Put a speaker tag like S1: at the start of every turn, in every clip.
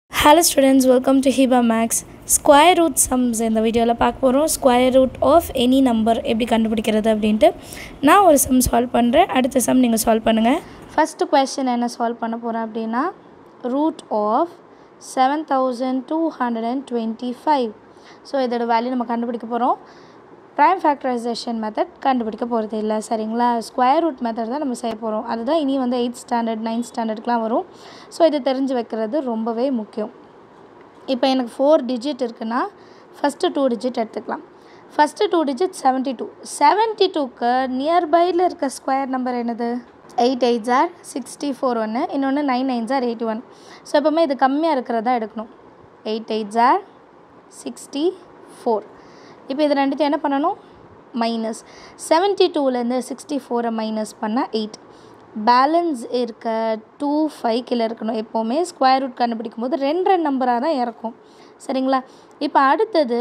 S1: hello students welcome to Hiba maths square root sums இந்த வீடியோவில் பார்க்க போகிறோம் square root of any number எப்படி கண்டுபிடிக்கிறது அப்படின்ட்டு நான் ஒரு சம் சால்வ் பண்ணுறேன் அடுத்த சம் நீங்கள் சால்வ் பண்ணுங்கள் ஃபஸ்ட்டு கொஸ்டின் என்ன சால்வ் பண்ண போகிறேன் அப்படின்னா root of seven thousand two hundred and twenty five so இதோட வேல்யூ நம்ம கண்டுபிடிக்க போகிறோம் ப்ரைம் ஃபேக்டரைசேஷன் மெத்தட் கண்டுபிடிக்க போகிறது இல்லை சரிங்களா ஸ்கொயர் ரூட் மெத்தட் தான் நம்ம செய்ய போகிறோம் அதுதான் இனி வந்து எயித் ஸ்டாண்டர்ட் நைன்த் ஸ்டாண்டர்டுக்குலாம் வரும் ஸோ இது தெரிஞ்சு வைக்கிறது ரொம்பவே முக்கியம் இப்போ எனக்கு ஃபோர் டிஜிட் இருக்குன்னா ஃபஸ்ட்டு டூ டிஜிட் எடுத்துக்கலாம் first two digit seventy two seventy டூக்கு நியர்பையில் இருக்க ஸ்கொயர் நம்பர் என்னது எயிட் எயிட் ஜார் சிக்ஸ்டி ஃபோர் ஒன்று இன்னொன்று நைன் நைன் ஜார் எயிட்டி ஒன் ஸோ எப்போவுமே இது கம்மியாக இருக்கிறதா எடுக்கணும் எயிட் எயிட் ஜார் சிக்ஸ்டி ஃபோர் இப்போ இது ரெண்டுத்தையும் என்ன பண்ணணும் மைனஸ் செவன்ட்டி டூலேருந்து சிக்ஸ்டி ஃபோரை மைனஸ் பண்ணால் எயிட் பேலன்ஸ் இருக்க டூ ஃபைவ் கீழே இருக்கணும் எப்போவுமே ஸ்கொயர் ரூட் கண்டுபிடிக்கும் போது ரெண்டு ரெண்டு நம்பராக தான் இறக்கும் சரிங்களா இப்போ அடுத்தது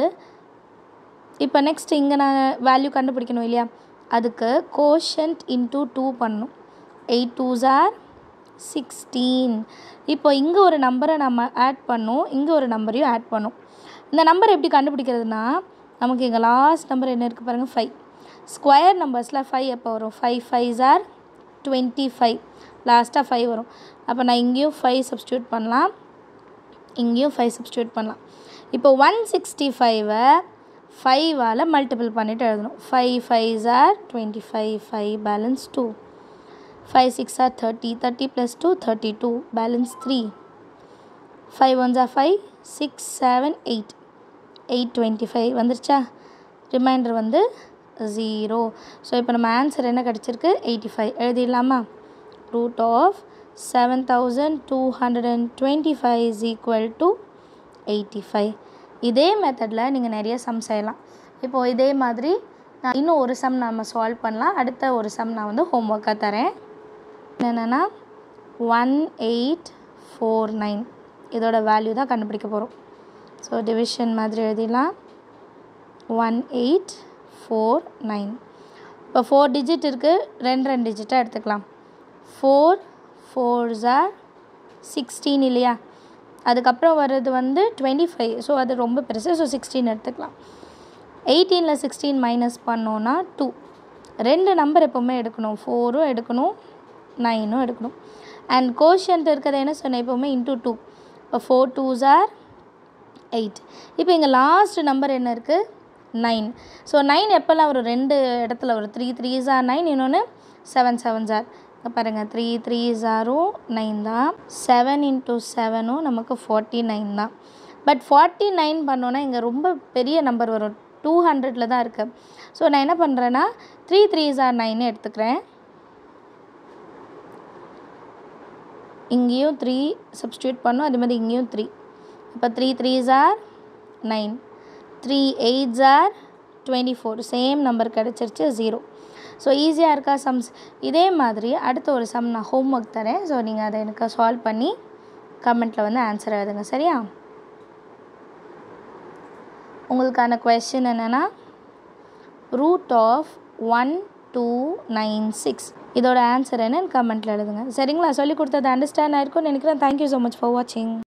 S1: இப்போ நெக்ஸ்ட் இங்கே நான் வேல்யூ கண்டுபிடிக்கணும் இல்லையா அதுக்கு கோஷன்ட் இன்ட்டு டூ பண்ணணும் எயிட் டூ ஜார் சிக்ஸ்டீன் இப்போ இங்கே ஒரு நம்பரை நம்ம ஆட் பண்ணோம் இங்கே ஒரு நம்பரையும் ஆட் பண்ணோம் இந்த நம்பர் எப்படி கண்டுபிடிக்கிறதுனா நமக்கு இங்கே லாஸ்ட் நம்பர் என்ன இருக்குது பாருங்கள் ஃபைவ் ஸ்கொயர் நம்பர்ஸில் ஃபைவ் எப்போ வரும் ஃபைவ் ஃபைவ் ஜார் டுவெண்ட்டி ஃபைவ் லாஸ்ட்டாக ஃபைவ் வரும் அப்போ நான் இங்கேயும் ஃபைவ் சப்ஸ்டியூட் பண்ணலாம் இங்கேயும் ஃபைவ் சப்ஸ்டியூட் பண்ணலாம் இப்போ ஒன் சிக்ஸ்டி ஃபைவை ஃபைவால் மல்டிபிள் பண்ணிவிட்டு எழுதணும் ஃபைவ் ஃபைவ் ஜார் twenty five five balance two five six or thirty thirty plus two thirty two balance three five one ஜார் five six seven eight eight twenty five வந்துருச்சா reminder வந்து zero so இப்போ நம்ம answer என்ன கிடச்சிருக்கு eighty five எழுதிடலாமா root of seven thousand two hundred and twenty five is equal to eighty five இதே மெத்தடில் நீங்கள் நிறைய சம் செய்யலாம் இப்போது இதே மாதிரி நான் இன்னும் ஒரு சம் நம்ம சால்வ் பண்ணலாம் அடுத்த ஒரு சம் நான் வந்து ஹோம் ஒர்க்காக தரேன் என்னென்னா ஒன் எயிட் ஃபோர் நைன் இதோட வேல்யூ தான் கண்டுபிடிக்க போகிறோம் ஸோ டிவிஷன் மாதிரி எழுதிடலாம் ஒன் எயிட் ஃபோர் நைன் இப்போ ஃபோர் டிஜிட் இருக்குது ரெண்டு ரெண்டு டிஜிட்டாக எடுத்துக்கலாம் ஃபோர் ஃபோர் ஜார் சிக்ஸ்டீன் இல்லையா அதுக்கப்புறம் வர்றது வந்து டுவெண்ட்டி ஃபைவ் ஸோ அது ரொம்ப பெருசு ஸோ சிக்ஸ்டீன் எடுத்துக்கலாம் எயிட்டீனில் சிக்ஸ்டீன் மைனஸ் பண்ணோன்னா டூ ரெண்டு நம்பர் எப்போவுமே எடுக்கணும் ஃபோரும் எடுக்கணும் நைனும் எடுக்கணும் அண்ட் கோஷன்ட் இருக்கிறது என்ன சொன்னேன் எப்போவுமே இன்ட்டு டூ இப்போ ஃபோர் டூ ஜார் எயிட் இப்போ இங்கே லாஸ்ட் நம்பர் என்ன இருக்குது நைன் ஸோ நைன் எப்போல்லாம் ஒரு ரெண்டு இடத்துல ஒரு த்ரீ த்ரீ ஜார் நைன் இன்னொன்று செவன் செவன் ஜார் இங்கே பாருங்கள் த்ரீ த்ரீ ஜாரும் நைன் தான் செவன் இன்ட்டு செவனும் நமக்கு ஃபார்ட்டி நைன் தான் பட் ஃபார்ட்டி நைன் பண்ணோன்னா இங்கே ரொம்ப பெரிய நம்பர் வரும் டூ ஹண்ட்ரடில் தான் இருக்குது ஸோ நான் என்ன பண்ணுறேன்னா த்ரீ த்ரீ ஜார் நைன் எடுத்துக்கிறேன் இங்கேயும் த்ரீ சப்ஸ்டியூட் பண்ணோம் அதே மாதிரி இங்கேயும் த்ரீ இப்போ த்ரீ த்ரீ ஜார் நைன் த்ரீ எயிட் ஜார் டுவெண்ட்டி ஃபோர் சேம் நம்பர் கிடச்சிருச்சு ஜீரோ ஸோ ஈஸியாக இருக்கா சம்ஸ் இதே மாதிரி அடுத்த ஒரு சம் நான் ஹோம் ஒர்க் தரேன் ஸோ நீங்கள் அதை எனக்கு சால்வ் பண்ணி கமெண்ட்டில் வந்து ஆன்சர் எழுதுங்க சரியா உங்களுக்கான கொஷின் என்னென்னா root of one two nine six இதோட ஆன்சர் என்னன்னு கமெண்ட்டில் எழுதுங்க சரிங்களா சொல்லி கொடுத்தது அண்டர்ஸ்டாண்ட் ஆயிருக்கும்னு நினைக்கிறேன் தேங்க்யூ ஸோ மச் ஃபார் வாட்சிங்